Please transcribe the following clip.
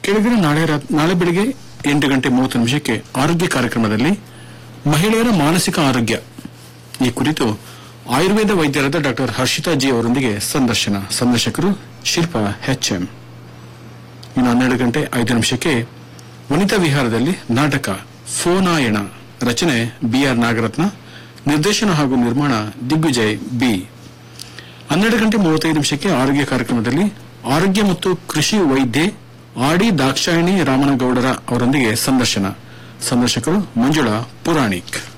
ಕೆಳಗಿನ ನಾಳೆ ರಾತ್- ನಾಳೆ ಬೆಳಿಗ್ಗೆ ಎಂಟು ಗಂಟೆ ಮೂವತ್ತು ನಿಮಿಷಕ್ಕೆ ಆರೋಗ್ಯ ಕಾರ್ಯಕ್ರಮದಲ್ಲಿ ಮಹಿಳೆಯರ ಮಾನಸಿಕ ಆರೋಗ್ಯ ಈ ಕುರಿತು ಆಯುರ್ವೇದ ವೈದ್ಯರಾದ ಡಾಕ್ಟರ್ ಹರ್ಷಿತಾ ಜಿ ಅವರೊಂದಿಗೆ ಸಂದರ್ಶನ ಸಂದರ್ಶಕರು ಶಿಲ್ಪಾ ಎಚ್ಎಂ ಇನ್ನು ಹನ್ನೆರಡು ಗಂಟೆ ಐದು ನಿಮಿಷಕ್ಕೆ ವನಿತಾ ವಿಹಾರದಲ್ಲಿ ನಾಟಕ ಫೋನಾಯಣ ರಚನೆ ಬಿಆರ್ ನಾಗರತ್ನ ನಿರ್ದೇಶನ ಹಾಗೂ ನಿರ್ಮಾಣ ದಿಗ್ವಿಜಯ್ ಬಿ ಹನ್ನೆರಡು ಗಂಟೆ ಮೂವತ್ತೈದು ನಿಮಿಷಕ್ಕೆ ಆರೋಗ್ಯ ಕಾರ್ಯಕ್ರಮದಲ್ಲಿ ಆರೋಗ್ಯ ಮತ್ತು ಕೃಷಿ ವೈದ್ಯೆ ಆಡಿ ದಾಕ್ಷಾಯಿಣಿ ರಾಮನಗೌಡರ ಅವರೊಂದಿಗೆ ಸಂದರ್ಶನ ಸಂದರ್ಶಕರು ಮಂಜುಳಾ ಪುರಾಣಿಕ್